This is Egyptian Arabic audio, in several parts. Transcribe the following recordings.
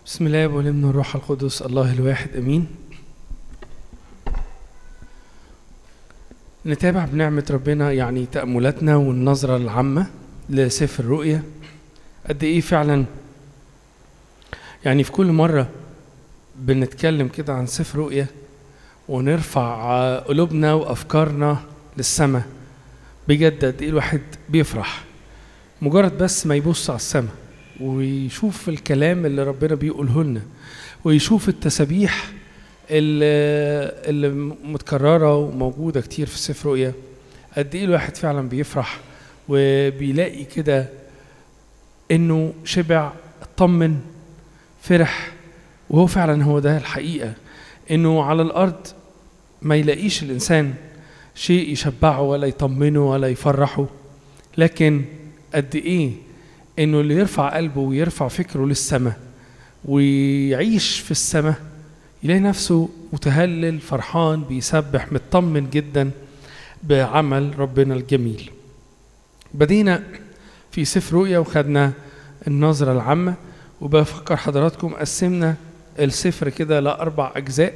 بسم الله والابن والروح القدس الله الواحد امين نتابع بنعمة ربنا يعني تأملاتنا والنظرة العامة لسفر الرؤيا قد ايه فعلا يعني في كل مرة بنتكلم كده عن سفر رؤيا ونرفع قلوبنا وأفكارنا للسماء بجد قد ايه الواحد بيفرح مجرد بس ما يبص على السماء ويشوف الكلام اللي ربنا بيقوله لنا ويشوف التسابيح اللي, اللي متكرره وموجوده كتير في سفر رؤيا قد ايه الواحد فعلا بيفرح وبيلاقي كده انه شبع اطمن فرح وهو فعلا هو ده الحقيقه انه على الارض ما يلاقيش الانسان شيء يشبعه ولا يطمنه ولا يفرحه لكن قد ايه انه اللي يرفع قلبه ويرفع فكره للسماء ويعيش في السماء يلاقي نفسه متهلل فرحان بيسبح مطمن جدا بعمل ربنا الجميل بدينا في سفر رؤيا وخدنا النظرة العامة وبفكر حضراتكم قسمنا السفر كده لأربع أجزاء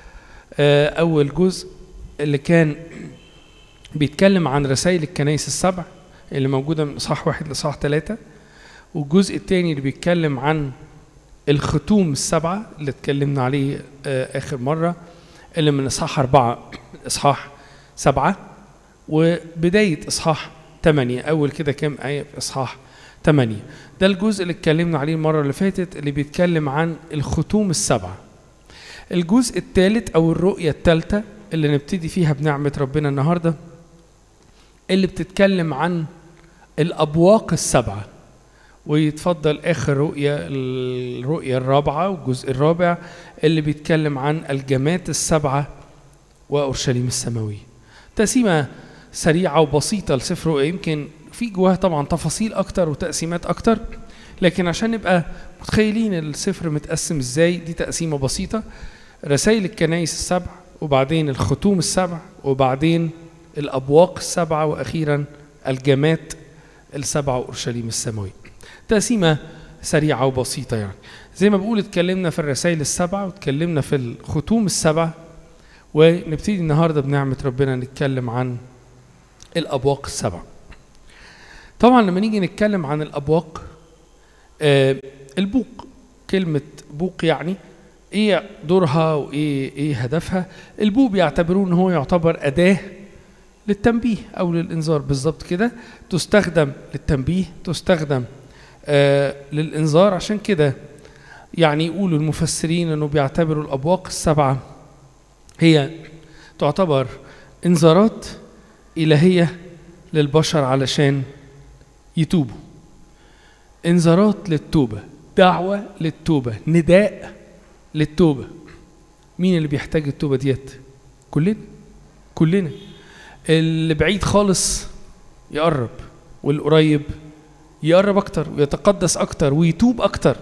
أول جزء اللي كان بيتكلم عن رسائل الكنائس السبع اللي موجودة من إصحاح واحد لإصحاح ثلاثة والجزء الثاني اللي بيتكلم عن الختوم السبعة اللي اتكلمنا عليه آخر مرة اللي من إصحاح أربعة إصحاح سبعة وبداية إصحاح ثمانية أول كده كام آية في إصحاح ثمانية ده الجزء اللي اتكلمنا عليه المرة اللي فاتت اللي بيتكلم عن الختوم السبعة الجزء الثالث أو الرؤية الثالثة اللي نبتدي فيها بنعمة ربنا النهاردة اللي بتتكلم عن الأبواق السبعة ويتفضل آخر رؤية الرؤية الرابعة والجزء الرابع اللي بيتكلم عن الجمات السبعة وأورشليم السماوية تقسيمة سريعة وبسيطة لسفر رؤيا يمكن في جواها طبعا تفاصيل أكتر وتقسيمات أكتر لكن عشان نبقى متخيلين السفر متقسم ازاي دي تقسيمة بسيطة رسائل الكنائس السبع وبعدين الختوم السبع وبعدين الأبواق السبعة وأخيرا الجمات السبعة وأورشليم السماوية تقسيمة سريعة وبسيطة يعني زي ما بقول اتكلمنا في الرسائل السبعة واتكلمنا في الختوم السبعة ونبتدي النهاردة بنعمة ربنا نتكلم عن الأبواق السبعة طبعا لما نيجي نتكلم عن الأبواق آه البوق كلمة بوق يعني ايه دورها وايه ايه هدفها البوق بيعتبروه ان هو يعتبر أداة للتنبيه او للانذار بالظبط كده تستخدم للتنبيه تستخدم آه للانذار عشان كده يعني يقولوا المفسرين انه بيعتبروا الابواق السبعه هي تعتبر انذارات الهيه للبشر علشان يتوبوا انذارات للتوبه دعوه للتوبه نداء للتوبه مين اللي بيحتاج التوبه ديت كلنا كلنا اللي بعيد خالص يقرب والقريب يقرب اكتر ويتقدس اكتر ويتوب اكتر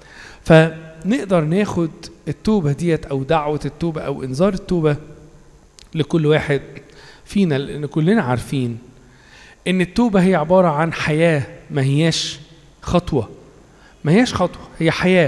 فنقدر ناخد التوبه ديت او دعوه التوبه او انذار التوبه لكل واحد فينا لان كلنا عارفين ان التوبه هي عباره عن حياه ما هياش خطوه ما هياش خطوه هي حياه